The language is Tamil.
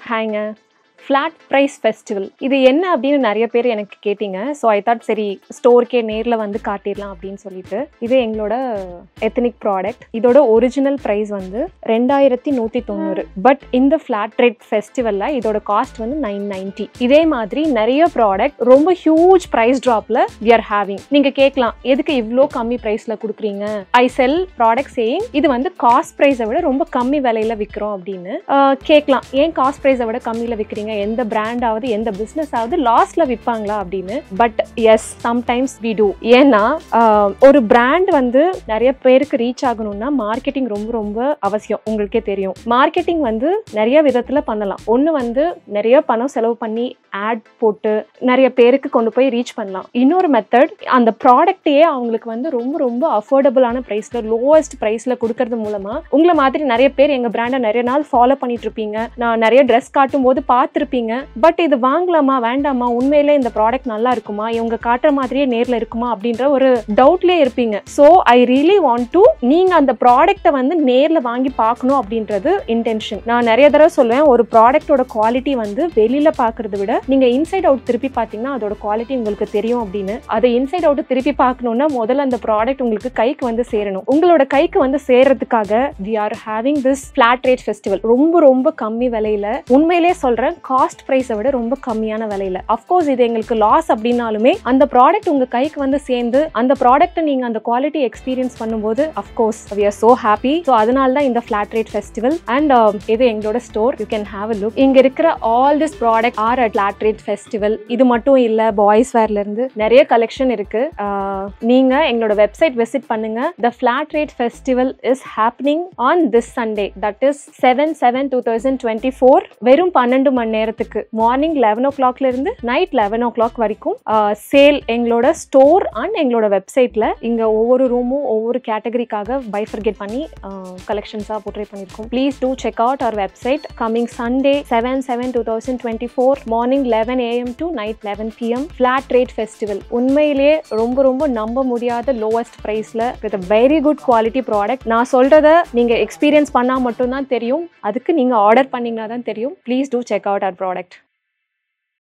ஹாய்ங்க ஃப்ளாட் ப்ரைஸ் ஃபெஸ்டிவல் இது என்ன அப்படின்னு நிறைய பேர் எனக்கு கேட்டிங்க ஸோ ஐ தாட் சரி ஸ்டோருக்கே நேரில் வந்து காட்டிடலாம் அப்படின்னு சொல்லிட்டு இது எங்களோட எத்தனிக் ப்ராடக்ட் இதோட ஒரிஜினல் ப்ரைஸ் வந்து ரெண்டாயிரத்தி நூற்றி தொண்ணூறு பட் இந்த ஃப்ளாட் ரேட் ஃபெஸ்டிவலில் இதோட காஸ்ட் வந்து நைன் நைன்ட்டி இதே மாதிரி நிறைய ப்ராடக்ட் ரொம்ப ஹியூஜ் ப்ரைஸ் ட்ராப்பில் வி ஆர் ஹேவிங் நீங்கள் கேட்கலாம் எதுக்கு இவ்வளோ கம்மி ப்ரைஸில் கொடுக்குறீங்க ஐ செல் ப்ராடக்ட் சேயிங் இது வந்து காஸ்ட் ப்ரைஸை விட ரொம்ப கம்மி விலையில் விற்கிறோம் அப்படின்னு ஆஹ் கேட்கலாம் ஏன் காஸ்ட் ப்ரைஸை விட கம்மியில் விற்கிறீங்க எந்த பிராண்டாவது எந்த பிஸ்னஸ் ஆகுது லாஸ்ட்ல விற்பாங்களா அப்படின்னு but yes sometimes we do ஏன்னா ஆஹ் ஒரு பிராண்ட் வந்து நிறைய பேருக்கு ரீச் ஆகணும்னா மார்க்கெட்டிங் ரொம்ப ரொம்ப அவசியம் உங்களுக்கே தெரியும் மார்க்கெட்டிங் வந்து நிறைய விதத்துல பண்ணலாம் ஒன்று வந்து நிறைய பணம் செலவு பண்ணி ஆட் போட்டு நிறைய பேருக்கு கொண்டு போய் ரீச் பண்ணலாம் இன்னொரு மெத்தட் அந்த ப்ராடக்ட்டையே அவங்களுக்கு வந்து ரொம்ப ரொம்ப அஃபோர்டபுளான ப்ரைஸ்ல லோவஸ்ட் ப்ரைஸ்ல கொடுக்கறது மூலமா உங்களை மாதிரி நிறைய பேர் எங்க பிராண்டை நிறைய நாள் ஃபாலோ பண்ணிட்டு இருப்பீங்க நான் நிறைய ட்ரெஸ் காட்டும் போது பார்த்துருப்பீங்க பட் இது வாங்கலாமா வேண்டாமா உண்மையிலே இந்த ப்ராடக்ட் நல்லா இருக்குமா இவங்க காட்டுற மாதிரியே நேர்ல இருக்குமா அப்படின்ற ஒரு டவுட்லயே இருப்பீங்க so I really want to நீங்க அந்த ப்ராடக்ட்டை வந்து நேர்ல வாங்கி பார்க்கணும் அப்படின்றது இன்டென்ஷன் நான் நிறைய தடவை சொல்லுவேன் ஒரு ப்ராடக்ட்டோட குவாலிட்டி வந்து வெளியில பார்க்கறத விட நீங்க இன்சைட் அவுட் திருப்பி பார்த்தீங்கன்னா அதோட குவாலிட்டி உங்களுக்கு தெரியும் அப்படின்னு அதை இன்சைட் அவுட் திருப்பி பார்க்கணும்னா முதல்ல அந்த ப்ராடக்ட் உங்களுக்கு கைக்கு வந்து சேரணும் உங்களோட கைக்கு வந்து சேர்றதுக்காக we are having this flat rate festival ரொம்ப ரொம்ப கம்மி விலையில உண்மையிலேயே சொல்றேன் காஸ்ட் ப்ரைஸை விட ரொம்ப கம்மியான விலையில அஃப்கோர்ஸ் இது எங்களுக்கு லாஸ் அப்படின்னாலுமே அந்த ப்ராடக்ட் உங்க கைக்கு வந்து சேர்ந்து அந்த ப்ராடக்ட்டை நீங்க அந்த குவாலிட்டி எக்ஸ்பீரியன்ஸ் பண்ணும்போது of course we are so happy so அதனால தான் இந்த ஃபிளாட் ரேட் ஃபெஸ்டிவல் அண்ட் இது எங்களோட store you can have a look இங்க இருக்கிற all this product are at flat rate festival இது மட்டும் இல்ல பாய்ஸ் வேர்ல இருந்து நிறைய கலெக்ஷன் இருக்கு ஆஹ் நீங்க எங்களோட வெப்சைட் விசிட் பண்ணுங்க the flat rate festival is happening on this Sunday that is seven seven two thousand twenty four வெறும் பன்னெண்டு மணி நேரத்துக்கு மார்னிங் லெவன் ஓ கிளாக்ல இருந்து நைட் லெவன் ஓ கிளாக் வரைக்கும் சேல் எங்களோட ஸ்டோர் அண்ட் எங்களோட வெப்சைட்ல இங்க ஒவ்வொரு ரூமும் ஒவ்வொரு கேட்டகரிக்காக பைஃபர்கேட் பண்ணி கலெக்ஷன்ஸாக போர்ட்ரே பண்ணியிருக்கோம் please do check out our website coming Sunday seven seven two thousand twenty four morning eleven AM to night eleven PM flat rate festival உண்மையிலேயே ரொம்ப ரொம்ப நம்ப முடியாத லோவஸ்ட் ப்ரைஸில் with very good quality product நான் சொல்கிறத நீங்கள் எக்ஸ்பீரியன்ஸ் பண்ணால் மட்டும்தான் தெரியும் அதுக்கு நீங்கள் ஆர்டர் பண்ணிங்கன்னா தான் தெரியும் please do check out our product